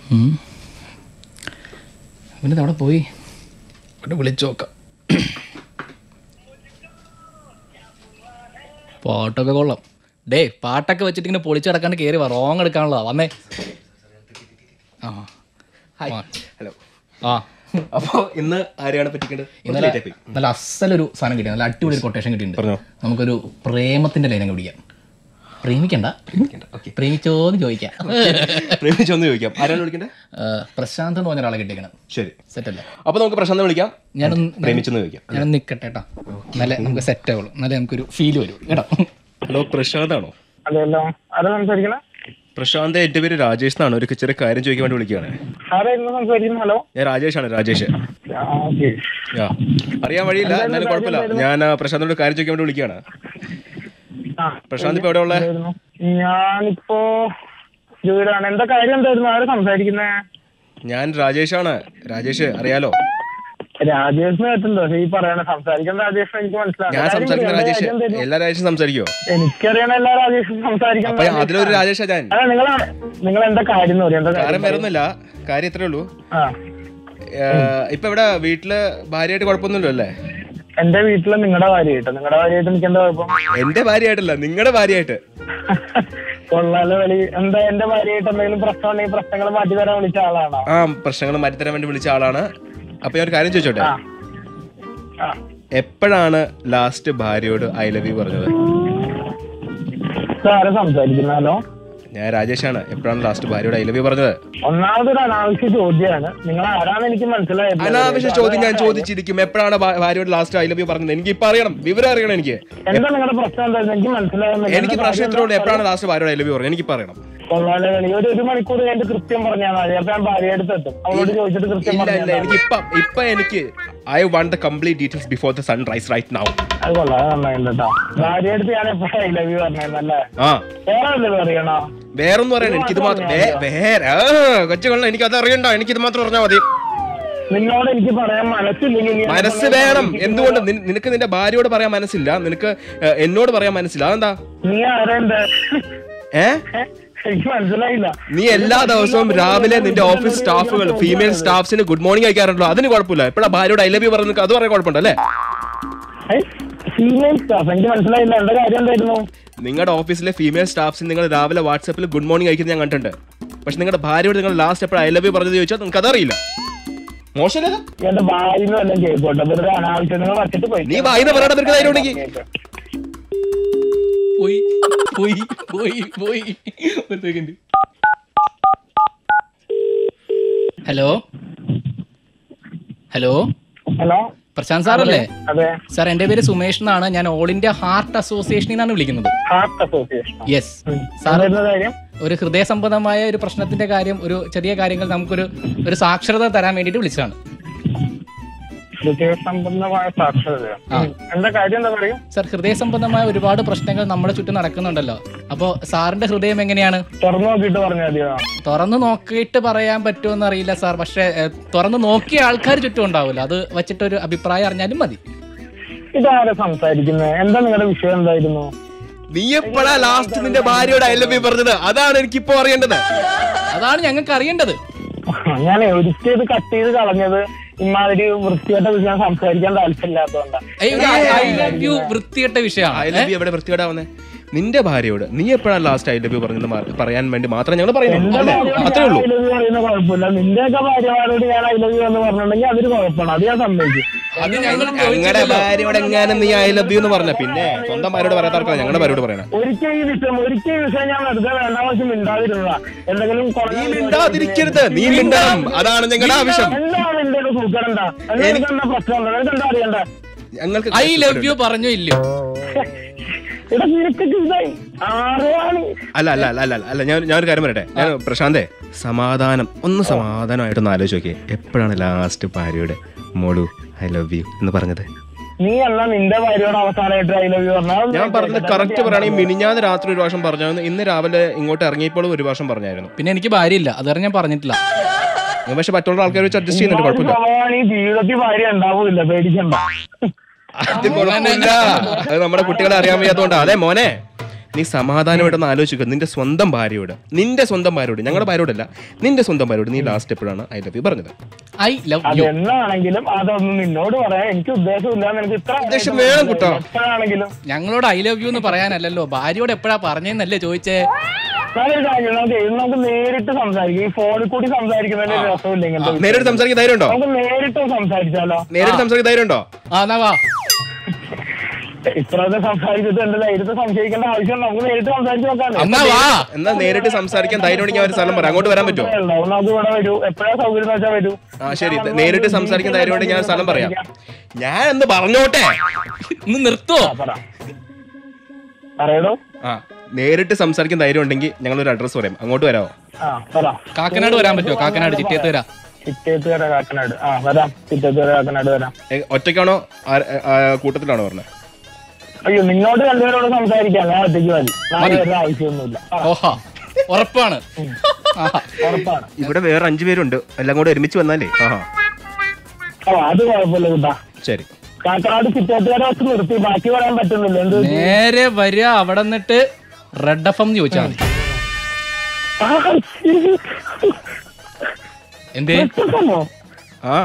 അവനിത് അവിടെ പോയി ഇവിടെ വിളിച്ചു നോക്കാം പാട്ടൊക്കെ കൊള്ളാം ഡേ പാട്ടൊക്കെ വെച്ചിട്ട് ഇങ്ങനെ പൊളിച്ച് കിടക്കാണ്ട് കയറി വാ റോങ് എടുക്കാനുള്ളതാ വന്നേ ആ ഹായ് ആ. ഹലോ ആ അപ്പോൾ ഇന്ന് ആരെയാണ് പറ്റിക്കേണ്ടത് ഇന്നലെ നല്ല അസലൊരു സാധനം കിട്ടി നല്ല അടിപൊളി ഒരു കൊട്ടേഷൻ കിട്ടിയിട്ടുണ്ട് പറഞ്ഞോ. നമുക്കൊരു പ്രേമത്തിന്റെ ലൈനങ്ങ് പിടിക്കാം പ്രേമിക്കണ്ട ഓക്കെ പ്രേമിച്ചോന്ന് ചോദിക്കാം പ്രേമിച്ചൊന്ന് ചോദിക്കാം ആരാണ് വിളിക്കേണ്ടത് ആ, പ്രശാന്ത് എന്ന് പറഞ്ഞ ഒരാളെ കിട്ടിയേക്കണം ശരി സെറ്റ് അല്ലേ അപ്പോൾ നമുക്ക് പ്രശാന്ത് വിളിക്കാം ഞാനൊന്ന് പ്രേമിച്ചെന്ന് ചോദിക്കാം ഞാനൊന്ന് നിൽക്കട്ടെ കേട്ടോ എന്നാലേ നമുക്ക് സെറ്റ് ആവുള്ളൂ എന്നാലേ നമുക്കൊരു ഫീൽ വരും കേട്ടോ ഹലോ പ്രശാന്ത് ആണോ അതെല്ലോ ആരാ സംസാരിക്കണേ പ്രശാന്ത് എൻ്റെ പേര് രാജേഷ് എന്നാണ് ഒരു ചെറിയ കാര്യം ചോദിക്കാൻ വേണ്ടി വിളിക്കുകയാണ് ആരാ ഇന്ന് സംസാരിക്കുന്നത് ഹലോ ഞാൻ രാജേഷാണ് രാജേഷ് ഓക്കെ ആ അറിയാൻ വഴിയില്ല എന്നാലും കുഴപ്പമില്ല ഞാൻ ആ, പ്രശാന്തിനോട് ഒരു കാര്യം ചോദിക്കാൻ വേണ്ടി വിളിക്കുകയാണ് പ്രശാന്ത് ഇപ്പോൾ എവിടെ ഉള്ളത് ഞാനിപ്പോ ജോലിയാണ് എന്താ കാര്യം എന്തായിരുന്നു ആരാ സംസാരിക്കുന്നേ ഞാൻ രാജേഷാണ് രാജേഷ് അറിയാലോ രാജേഷിന് പറ്റുണ്ടോ പക്ഷെ ഈ പറയണ സംസാരിക്കുന്ന രാജേഷിന് എനിക്ക് മനസ്സിലാവും ഞാൻ കാര്യം സംസാരിക്കുന്ന എന്താ രാജേഷ് കാര്യം എന്തായിരുന്നു? എല്ലാ രാജേഷും സംസാരിക്കുമോ എനിക്കറിയണ എല്ലാ രാജേഷും അപ്പൊ സംസാരിക്കുന്ന അതിലൊരു രാജേഷാ ഞാൻ അല്ല നിങ്ങൾ നിങ്ങൾ എന്താ കാര്യം എന്ന് പറയും എന്താ കാര്യം കാര്യം വരുന്നില്ല കാര്യം ഇത്രേ ഉള്ളൂ ആ ഏഹ്, ഇപ്പൊ ഇവിടെ വീട്ടില് ഭാര്യയായിട്ട് കുഴപ്പമൊന്നുമില്ലല്ലോ അല്ലേ എന്റെ വീട്ടില് നിങ്ങളുടെ ഭാര്യയായിട്ട് നിങ്ങളുടെ ഭാര്യയായിട്ട് എനിക്ക് എന്താ കുഴപ്പം എന്റെ ഭാര്യയായിട്ടല്ല നിങ്ങളുടെ ഭാര്യയായിട്ട് കൊള്ളാലോ വലി എന്താ എന്റെ ഭാര്യയായിട്ട് എന്തെങ്കിലും പ്രശ്നം ഉണ്ടെങ്കിൽ പ്രശ്നങ്ങൾ മാറ്റി തരാൻ വിളിച്ച ആളാണോ ആ പ്രശ്നങ്ങൾ മാറ്റിത്തരാൻ വേണ്ടി വിളിച്ച ആളാണ് അപ്പൊ ഞാൻ ഒരു കാര്യം ചോദിച്ചോട്ടെ ആ ആ എപ്പോഴാണ് ലാസ്റ്റ് ഭാര്യയോട് ഐ ലവ് യു പറഞ്ഞത് ആരാ സംസാരിക്കുന്നല്ലോ ഞാൻ രാജേഷാണ് എപ്പോഴാണ് ലാസ്റ്റ് ഭാര്യയോട് ഐ ലവ് യു പറഞ്ഞത് ഒന്നാമതൊരു അനാവശ്യ ചോദ്യമാണ് നിങ്ങൾ ആരാന്ന് എനിക്ക് മനസ്സിലായത് അനാവശ്യ ചോദ്യം ഞാൻ ചോദിച്ചിരിക്കും എപ്പോഴാണ് ഭാ- ഭാര്യയോട് ലാസ്റ്റ് ഐ ലവ് യു പറഞ്ഞത് എനിക്ക് ഇപ്പൊ അറിയണം വിവരം അറിയണം എനിക്ക് എന്താ നിങ്ങളുടെ പ്രശ്നം എന്തായിരുന്നു എനിക്ക് മനസ്സിലാകുന്നില്ല എനിക്ക് പ്രശ്നം ഇത്രേ ഉള്ളൂ എപ്പോഴാണ് ലാസ്റ്റ് ഭാര്യയോട് ഐ ലവ് യു പറഞ്ഞത് എനിക്ക് പറയണം കൊള്ളാലോ കളി ഒരു ഒരു മണിക്കൂർ കഴിഞ്ഞിട്ട് കൃത്യം പറഞ്ഞാൽ മതി അപ്പൊ ഞാൻ ഭാര്യ അടുത്തെത്തും അവളോട് ചോദിച്ചിട്ട് കൃത്യം ഇല്ല പറഞ്ഞാൽ ഇല്ല എനിക്ക് ഇപ്പൊ ഇപ്പൊ എനിക്ക് I want the complete details before the sunrise right now അത് കൊള്ളാം അത് നന്നായില്ല കേട്ടോ ഭാര്യ അടുത്ത് ഞാൻ എപ്പോഴും ഐ ലവ് യു പറഞ്ഞല്ലേ ആ വേറെ വല്ലതും അറിയണോ വേറൊന്നും പറയണ്ട എനിക്കിത് മാത്രം വേ- വേറെ ആ, കൊച്ചുകൊള്ള എനിക്കത് അറിയണ്ട എനിക്കിത് മാത്രം പറഞ്ഞാൽ മതി നിന്നോട് എനിക്ക് പറയാൻ മനസ്സില്ലെങ്കിൽ നീ എന്താ മനസ്സ് പറഞ്ഞത്? വേണം എന്തുകൊണ്ട് നിൻ- നിനക്ക് നിന്റെ ഭാര്യയോട് പറയാൻ മനസ്സില്ല നിനക്ക് ഏ, എന്നോട് പറയാൻ മനസ്സില്ല അതെന്താ നീ ആരാ എന്റെ ഏ എനിക്ക് മനസ്സിലായില്ല നീ എല്ലാ ദിവസവും രാവിലെ നിന്റെ ഓഫീസ് സ്റ്റാഫുകൾ ഫീമെയിൽ സ്റ്റാഫ്സിന് ഗുഡ് മോർണിംഗ് അയക്കാറുണ്ടല്ലോ അതിന് കുഴപ്പമില്ല എപ്പോഴാ ഭാര്യയോട് ഐ ലവ് യു പറഞ്ഞു അത് പറയാൻ കുഴപ്പമുണ്ടല്ലേ ഫീമെയിൽ സ്റ്റാഫ് എനിക്ക് മനസ്സിലായില്ല എന്റെ കാര്യം എന്തായിരുന്നു നിങ്ങളുടെ ഓഫീസിലെ ഫീമെയിൽ സ്റ്റാഫ്സിന് നിങ്ങൾ രാവിലെ വാട്സാപ്പിൽ ഗുഡ് മോർണിംഗ് അയക്കുന്നത് ഞാൻ കണ്ടിട്ടുണ്ട് പക്ഷെ നിങ്ങളുടെ ഭാര്യയോട് നിങ്ങൾ ലാസ്റ്റ് എപ്പോഴാ ഐ ലവ് യു പറഞ്ഞത് ചോദിച്ചാൽ നിങ്ങൾക്ക് അതറിയില്ല മോശമല്ലേ എന്റെ ഭാര്യന്ന് വല്ലതും കേൾക്കോട്ടെ വെറുതെ അനാവശ്യം നിങ്ങൾ വച്ചിട്ട് പോയി നീ വായിന്ന് പറയണ നിനക്ക് ധൈര്യം ഉണ്ടെങ്കിൽ പോയി പോയി പോയി പോയി ഒരു second hello hello hello Prashanth സാറല്ലേ അതെ സാർ എൻ്റെ പേര് സുമേഷ് എന്നാണ് ഞാൻ ഓൾ ഇന്ത്യ ഹാർട്ട് അസോസിയേഷനിൽ നിന്നാണ് വിളിക്കുന്നത് ഹാർട്ട് അസോസിയേഷൻ യെസ് സാർ സാറിന്റെ കാര്യം ഒരു ഹൃദയ സംബന്ധമായ ഒരു പ്രശ്നത്തിന്റെ കാര്യം ഒരു ചെറിയ കാര്യങ്ങൾ നമുക്കൊരു ഒരു സാക്ഷരത തരാൻ വേണ്ടിയിട്ട് വിളിച്ചതാണ് ഹൃദയ സംബന്ധമായ സാക്ഷരത ആ. എന്താ കാര്യം എന്താ പറയും സാർ ഹൃദയ സംബന്ധമായ ഒരുപാട് പ്രശ്നങ്ങൾ നമ്മുടെ ചുറ്റും നടക്കുന്നുണ്ടല്ലോ അപ്പോൾ സാറിന്റെ ഹൃദയം എങ്ങനെയാണ് തുറന്നു നോക്കിയിട്ട് പറഞ്ഞാൽ മതിയോ തുറന്നു നോക്കിയിട്ട് പറയാൻ പറ്റുമെന്ന് അറിയില്ല സാർ പക്ഷെ ഏഹ്, തുറന്നു നോക്കിയ ആൾക്കാർ ചുറ്റും ഉണ്ടാവില്ല അത് വെച്ചിട്ടൊരു അഭിപ്രായം അറിഞ്ഞാലും മതി ഇതാരാ സംസാരിക്കുന്നത് എന്താ നിങ്ങളുടെ വിഷയം എന്തായിരുന്നു നീ എപ്പോഴാ ലാസ്റ്റ് നിന്റെ ഭാര്യയോട് ഐ ലവ് യു പറഞ്ഞത് അതാണ് എനിക്കിപ്പോ അറിയേണ്ടത് അതാണ് ഞങ്ങൾക്ക് അറിയേണ്ടത് ഞാൻ എഡിറ്റ് ചെയ്ത് കട്ട് ചെയ്ത് കളഞ്ഞത് ഇമാതിരി വൃത്തിയായിട്ട വിഷയം സംസാരിക്കാൻ താല്പര്യമില്ലാത്തതുകൊണ്ടാ ഐ ലവ് യു വൃത്തിയിട്ട ഐ വിഷയമാണ് ലവ് യു എവിടെ വൃത്തികേടാവുന്നേ നിന്റെ ഭാര്യയോട് നീ എപ്പോഴാണ് ലാസ്റ്റ് ഐ ലവ് യു പറഞ്ഞത് മാ- പറയാൻ വേണ്ടി മാത്രം ഞങ്ങൾ പറയുന്നു എന്റെ അല്ലേ ഭാര്യയോട് അത്രേ ഞാൻ ഉള്ളൂ ഐ ലവ് യു പറയുന്ന കുഴപ്പമില്ല നിന്റെയൊക്കെ ഭാര്യമാരോട് ഞാൻ ഐ ലവ് യു എന്ന് പറഞ്ഞിട്ടുണ്ടെങ്കിൽ അതൊരു കുഴപ്പമാണ് അത് ഞാൻ സമ്മതിക്കും അത് ഞങ്ങൾ ഞങ്ങളുടെ ഭാര്യയോട് എങ്ങാനും നീ ഐ ലവ് യു എന്ന് പറഞ്ഞ പിന്നെ സ്വന്തം ഭാര്യയോട് പറയാത്തവർക്കാണ് ഞങ്ങളുടെ ഭാര്യയോട് പറയണേ ഒരിക്കൽ ഈ വിഷയം ഒരിക്കൽ ഈ വിഷയം ഞാൻ വെറുതെ വേണ്ട ആവശ്യം മിണ്ടാതിരുന്നതാ എന്തെങ്കിലും കുറെ- നീ മിണ്ടാതിരിക്കരുത് നീ മിണ്ടണം അതാണ് ഞങ്ങളുടെ ആവശ്യം എന്താണ് എന്റെ ഒരു സൂക്കടണ്ട എനിക്ക് എന്താ പ്രശ്നം നിനക്ക് എന്താ അറിയണ്ട ഞങ്ങൾക്ക് ഐ ലവ് യു പറഞ്ഞു ഇല്ലയോ ഇവിടെ നിനക്കൊക്കെ ഇതായി ആരെയാണ് അല്ല അല്ല അല്ല അല്ല അല്ല ഞാൻ ഞാനൊരു കാര്യം പറയട്ടെ ഞാൻ പ്രശാന്തേ സമാധാനം ഒന്ന് സമാധാനമായിട്ടൊന്ന് ആലോചിച്ച് നോക്കിയേ എപ്പോഴാണ് ലാസ്റ്റ് ഭാര്യയുടെ മോളു ഐ ലവ് യു എന്ന് പറഞ്ഞത് നീ അല്ല നിന്റെ ഭാര്യയോട് അവസാനമായിട്ട് ഐ ലവ് യു പറഞ്ഞാൽ ഞാൻ പറഞ്ഞത് കറക്റ്റ് പറയുകയാണെങ്കിൽ മിനിഞ്ഞാന്ന് രാത്രി ഒരു പ്രാവശ്യം പറഞ്ഞായിരുന്നു ഇന്ന് രാവിലെ ഇങ്ങോട്ട് ഇറങ്ങിയപ്പോൾ ഒരു പ്രാവശ്യം പറഞ്ഞായിരുന്നു പിന്നെ എനിക്ക് ഭാര്യയില്ല അതുവരെ ഞാൻ പറഞ്ഞിട്ടില്ല ഞാൻ പക്ഷെ മറ്റുള്ള ആൾക്കാർ വെച്ച് അഡ്ജസ്റ്റ് ചെയ്യുന്നുണ്ട് കുഴപ്പമില്ല ഈ ജീവിതത്തിൽ ഭാര്യ ഉണ്ടാവൂല പേടിക്കണ്ട അത് കുഴപ്പമില്ല അത് നമ്മുടെ കുട്ടികളെ അറിയാൻ വയ്യാത്തോണ്ടാ അതെ മോനെ നീ സമാധാനമായിട്ടൊന്ന് ആലോചിക്കുക നിന്റെ സ്വന്തം ഭാര്യയോട് നിന്റെ സ്വന്തം ഭാര്യയോട് ഞങ്ങളുടെ ഭാര്യയോടല്ല നിന്റെ സ്വന്തം ഭാര്യയോട് നീ ലാസ്റ്റ് എപ്പോഴാണ് ഐ ലവ് യു പറഞ്ഞത് ഐ ലവ് യു അതെന്നാണെങ്കിലും അതൊന്നും നിന്നോട് പറയാൻ എനിക്ക് ഉദ്ദേശമില്ല എനിക്ക് ഇത്ര ഉദ്ദേശം വേണം കുട്ടാ. എപ്പോഴാണെങ്കിലും ഞങ്ങളോട് ഐ ലവ് യു എന്ന് പറയാനല്ലല്ലോ ഭാര്യയോട് എപ്പോഴാ പറഞ്ഞെന്നല്ലേ ചോദിച്ചേ ഞാനൊരു കാര്യം നമുക്ക് ഇത് നമുക്ക് നേരിട്ട് സംസാരിക്കാം ഈ ഫോണിൽ കൂടി സംസാരിക്കുന്നതിന് ഒരു രസമില്ല ഇങ്ങനത്തെ വിഷയം. നേരിട്ട് സംസാരിക്കാൻ ധൈര്യം ഉണ്ടോ നമുക്ക് നേരിട്ട് സംസാരിച്ചാലോ നേരിട്ട് സംസാരിക്കാൻ ധൈര്യം ഉണ്ടോ ആ എന്നാ വാ ഇത്രയൊക്കെ സംസാരിച്ചിട്ട് എന്റെ ധൈര്യത്തെ സംശയിക്കേണ്ട ആവശ്യം നമുക്ക് നേരിട്ട് സംസാരിച്ച് നോക്കാം എന്നാ വാ എന്നാ നേരിട്ട് സംസാരിക്കാൻ ധൈര്യം ഉണ്ടെങ്കിൽ ആ ഒരു സ്ഥലം പറ അങ്ങോട്ട് വരാൻ പറ്റുമോ നമുക്ക് ഇവിടെ വരൂ എപ്പോഴാ സൗകര്യം വെച്ചാൽ വരൂ ആ ശരി നേരിട്ട് സംസാരിക്കാൻ ധൈര്യം ഉണ്ടെങ്കിൽ ഞാൻ ഒരു സ്ഥലം പറയാം ഞാൻ എന്ന് പറഞ്ഞോട്ടെ ഒന്ന് നിർത്തോ ആ, പറ പറയടോ ആ നേരിട്ട് സംസാരിക്കാൻ ധൈര്യം ഉണ്ടെങ്കിൽ ഞങ്ങൾ ഒരു അഡ്രസ് പറയാം അങ്ങോട്ട് വരാമോ ആ പറ കാക്കനാട് വരാൻ പറ്റുമോ കാക്കനാട് ചിറ്റേത്ത് വരാ ചിറ്റേത്തുകര കാക്കനാട് ആ വരാം ചിറ്റേത്തുകര കാക്കനാട് വരാം എ, ഒറ്റയ്ക്കാണോ ആ- ആ, കൂട്ടത്തിലാണോ പറഞ്ഞത് അയ്യോ നിന്നോട് രണ്ടുപേരോട് സംസാരിക്കാം ഞാൻ ഒറ്റയ്ക്ക് മതി നാളെ വരേണ്ട ആവശ്യമൊന്നുമില്ല ആ, ഓഹാ ഉറപ്പാണ് ആഹാ. ഉറപ്പാണ് ഇവിടെ വേറെ അഞ്ചു പേരുണ്ട് എല്ലാം കൂടെ ഒരുമിച്ച് വന്നാലേ ആഹാ ഓ അത് കുഴപ്പമില്ല കൂട്ടാ ശരി കാക്കനാട് ചിറ്റേത്തുകര വെച്ച് നിർത്തി ബാക്കി പറയാൻ പറ്റുന്നില്ല എന്ത് പറ്റി? നേരെ വരിക അവിടെ നിന്നിട്ട് റെഡ് എഫ് എം ചോദിച്ചാൽ മതി ആ, ശരി. എന്തേ ഇഷ്ടപ്പെട്ടോ? ആ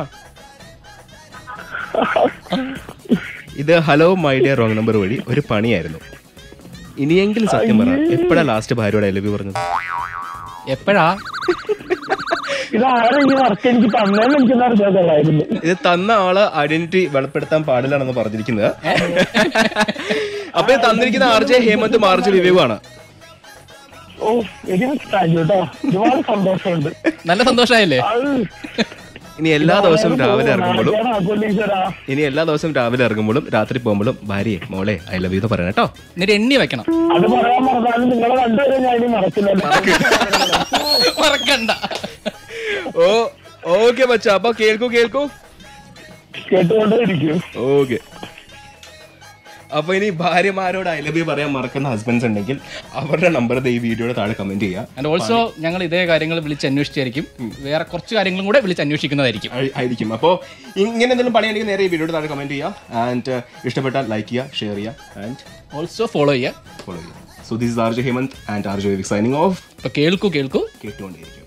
ഇത് hello my dear wrong number വഴി ഒരു പണിയായിരുന്നു ഇനിയെങ്കിലും സത്യം പറ എപ്പോഴാ ലാസ്റ്റ് ഭാര്യയോട് ഐ ലവ് യു പറഞ്ഞത് എപ്പോഴാ ഇത് ആരും ഈ വർക്ക് എനിക്ക് തന്നേന്ന് എനിക്ക് അറിഞ്ഞായിരുന്നു ഇത് തന്ന ആള് ഐഡന്റിറ്റി വെളിപ്പെടുത്താൻ പാടില്ലാണെന്ന് പറഞ്ഞിരിക്കുന്നത് അപ്പൊ ഇത് തന്നിരിക്കുന്ന ആർ ജെ ഹേമന്ത് മാർജ് വിവേകാണ് ഓ എനിക്ക് താങ്ക് യു കേട്ടോ ഒരുപാട് സന്തോഷമുണ്ട് നല്ല സന്തോഷമായില്ലേ അത് ഇനി എല്ലാ ദിവസവും രാവിലെ ഇറങ്ങുമ്പോഴും നാളെ കൊല്ലീശ്വരാ ഇനി എല്ലാ ദിവസവും രാവിലെ ഇറങ്ങുമ്പോഴും രാത്രി പോകുമ്പോഴും ഭാര്യയെ മോളെ ഐ ലവ് യു എന്ന് പറയണം കേട്ടോ എന്നിട്ട് എണ്ണി വെക്കണം അത് പറയാൻ പറഞ്ഞാലും നിങ്ങളെ രണ്ടുപേരും ഞാൻ ഇനി മറക്കില്ലല്ലോ മറക്കണ്ട ഓ ഓക്കെ മച്ചാ അപ്പൊ കേൾക്കൂ കേൾക്കൂ കേട്ടുകൊണ്ടേ ഇരിക്കും ഓക്കെ അപ്പൊ ഇനി ഭാര്യമാരോട് ഐ ലവ് യു പറയാൻ മറക്കുന്ന ഹസ്ബൻഡ്സ് ഉണ്ടെങ്കിൽ അവരുടെ നമ്പർ ഈ വീഡിയോയുടെ താഴെ കമന്റ് ചെയ്യുക ആൻഡ് ഓൾസോ ഞങ്ങൾ ഇതേ കാര്യങ്ങൾ വിളിച്ച് അന്വേഷിച്ചായിരിക്കും വേറെ കുറച്ച് കാര്യങ്ങളും കൂടെ വിളിച്ച് അന്വേഷിക്കുന്നതായിരിക്കും ആയി- ആയിരിക്കും അപ്പോൾ ഇങ്ങനെ എന്തെങ്കിലും പണിയുണ്ടെങ്കിൽ നേരെ ഈ വീഡിയോയുടെ താഴെ കമന്റ് ചെയ്യുക ആൻഡ് ഇഷ്ടപ്പെട്ടാൽ ലൈക്ക് ചെയ്യുക ഷെയർ ചെയ്യുക ആൻഡ് ഓൾസോ ഫോളോ ചെയ്യുക ഫോളോ ചെയ്യുക so this R J Hemanth and R J signing off അപ്പൊ കേൾക്കൂ കേൾക്കൂ കേട്ടുകൊണ്ടേയിരിക്കും